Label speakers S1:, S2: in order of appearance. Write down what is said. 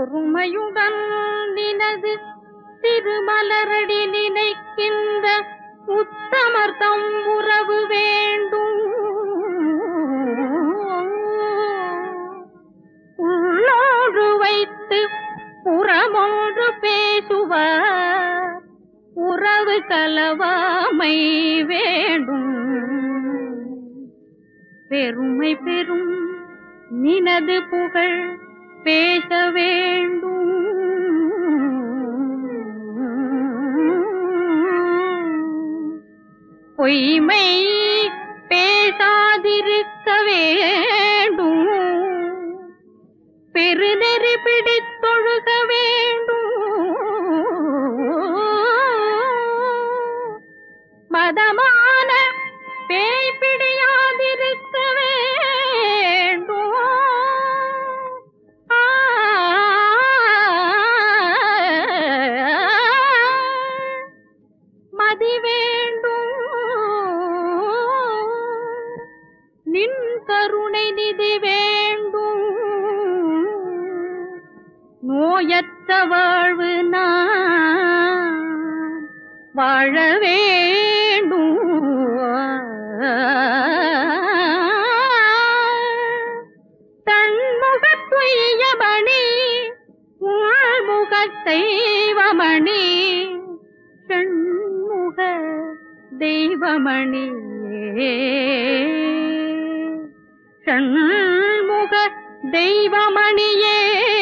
S1: பொறுமையுடன் நினது திருமலரடி நினைக்கின்ற உத்தமர்த்தம் உறவு வேண்டும் உள்ளோடு வைத்து புறமொன்று பேசுவார் உறவு கலவாமை வேண்டும் பெருமை பெறும் நினது புகழ் பேச வேண்டும் பொய்மை பேசாதிருக்க வேண்டும் பெருநெறி பிடித்தொழுக வேண்டும் மதமான பேய் பிடியாதிருக்க வேண்டும் ஆ. மதி வேண்டும் நின் கருணை நிதி வேண்டும் நோயற்ற வாழ்வு நான் வாழ வேண்டும் தன்முகத்துயமணி உள்முக தெய்வமணி செண்முக தெய்வமணியே சண்முக தெய்வமணியே